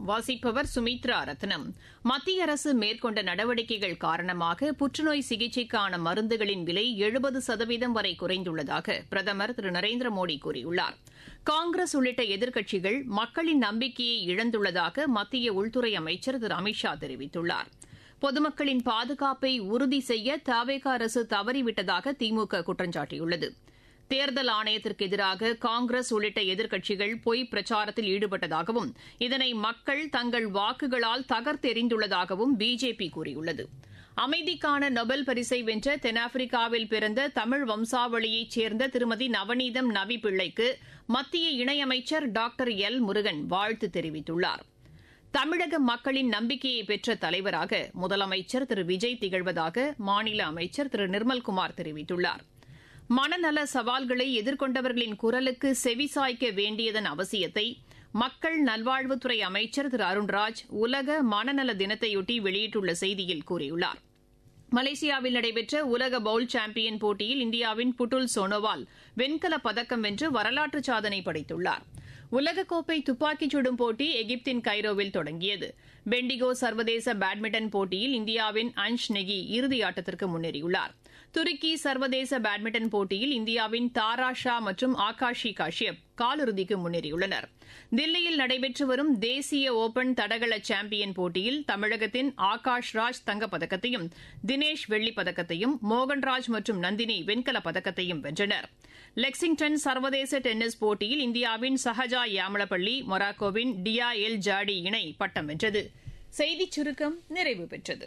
வாசிப்பவர் சுமித்ரா ரத்னம் மத்திய அரசு மேற்கொண்ட நடவடிக்கைகள் காரணமாக புற்றுநோய் சிகிச்சைக்கான மருந்துகளின் விலை எழுபது சதவீதம் வரை குறைந்துள்ளதாக பிரதமர் திரு நரேந்திர மோடி கூறியுள்ளார் காங்கிரஸ் உள்ளிட்ட எதிர்க்கட்சிகள் மக்களின் நம்பிக்கையை இழந்துள்ளதாக மத்திய உள்துறை அமைச்சர் திரு அமித்ஷா தெரிவித்துள்ளார் பொதுமக்களின் பாதுகாப்பை உறுதி செய்ய தவேக அரசு தவறிவிட்டதாக திமுக குற்றம் சாட்டியுள்ளது தேர்தல் ஆணையத்திற்கு எதிராக காங்கிரஸ் உள்ளிட்ட எதிர்க்கட்சிகள் பொய் பிரச்சாரத்தில் ஈடுபட்டதாகவும் இதனை மக்கள் தங்கள் வாக்குகளால் தகர்த்தெறிந்துள்ளதாகவும் பிஜேபி கூறியுள்ளது அமைதிக்கான நொபல் பரிசை வென்ற தென்னாப்பிரிக்காவில் பிறந்த தமிழ் வம்சாவளியைச் சேர்ந்த திருமதி நவநீதம் நவி பிள்ளைக்கு மத்திய இணையமைச்சர் டாக்டர் எல் முருகன் வாழ்த்து தெரிவித்துள்ளார் தமிழக மக்களின் நம்பிக்கையை பெற்ற தலைவராக முதலமைச்சர் திரு விஜய் திகழ்வதாக மாநில அமைச்சர் திரு நிர்மல்குமார் தெரிவித்துள்ளார் மனநல சவால்களை எதிர்கொண்டவர்களின் குரலுக்கு செவிசாய்க்க வேண்டியதன் அவசியத்தை மக்கள் நல்வாழ்வுத்துறை அமைச்சர் திரு அருண்ராஜ் உலக மனநல தினத்தையொட்டி வெளியிட்டுள்ள செய்தியில் கூறியுள்ளார் மலேசியாவில் நடைபெற்ற உலக பவுல் சாம்பியன் போட்டியில் இந்தியாவின் புட்டுல் சோனோவால் வெண்கலப் பதக்கம் வென்று வரலாற்று சாதனை படைத்துள்ளார் உலகக்கோப்பை துப்பாக்கிச் சுடும் போட்டி எகிப்தின் கைரோவில் தொடங்கியது பெண்டிகோ சர்வதேச பேட்மிண்டன் போட்டியில் இந்தியாவின் அன்ஷ் நெகி இறுதி ஆட்டத்திற்கு முன்னேறியுள்ளார் துருக்கி சர்வதேச பேட்மிண்டன் போட்டியில் இந்தியாவின் தாரா ஷா மற்றும் ஆகாஷி காஷ்யப் காலிறுதிக்கு முன்னேறியுள்ளனர் தில்லியில் நடைபெற்று வரும் தேசிய ஓபன் தடகள சாம்பியன் போட்டியில் தமிழகத்தின் ஆகாஷ் ராஜ் தங்கப்பதக்கத்தையும் தினேஷ் வெள்ளிப் பதக்கத்தையும் மோகன்ராஜ் மற்றும் நந்தினி வெண்கலப் பதக்கத்தையும் வென்றனர் லெக்சிங்டன் சர்வதேச டென்னிஸ் போட்டியில் இந்தியாவின் சஹஜா யாமலப்பள்ளி மொராக்கோவின் டியா எல் ஜாடி இணை பட்டம் வென்றது செய்திச் சுருக்கம் நிறைவு பெற்றது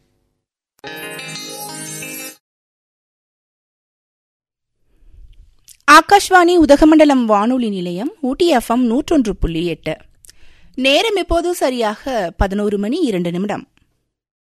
ஆகாஷ்வாணி உதகமண்டலம் வானொலி நிலையம் ஊட்டி எஃப்எம் நூற்றொன்று புள்ளி எட்டு நேரம் இப்போது சரியாக பதினோரு மணி இரண்டு நிமிடம்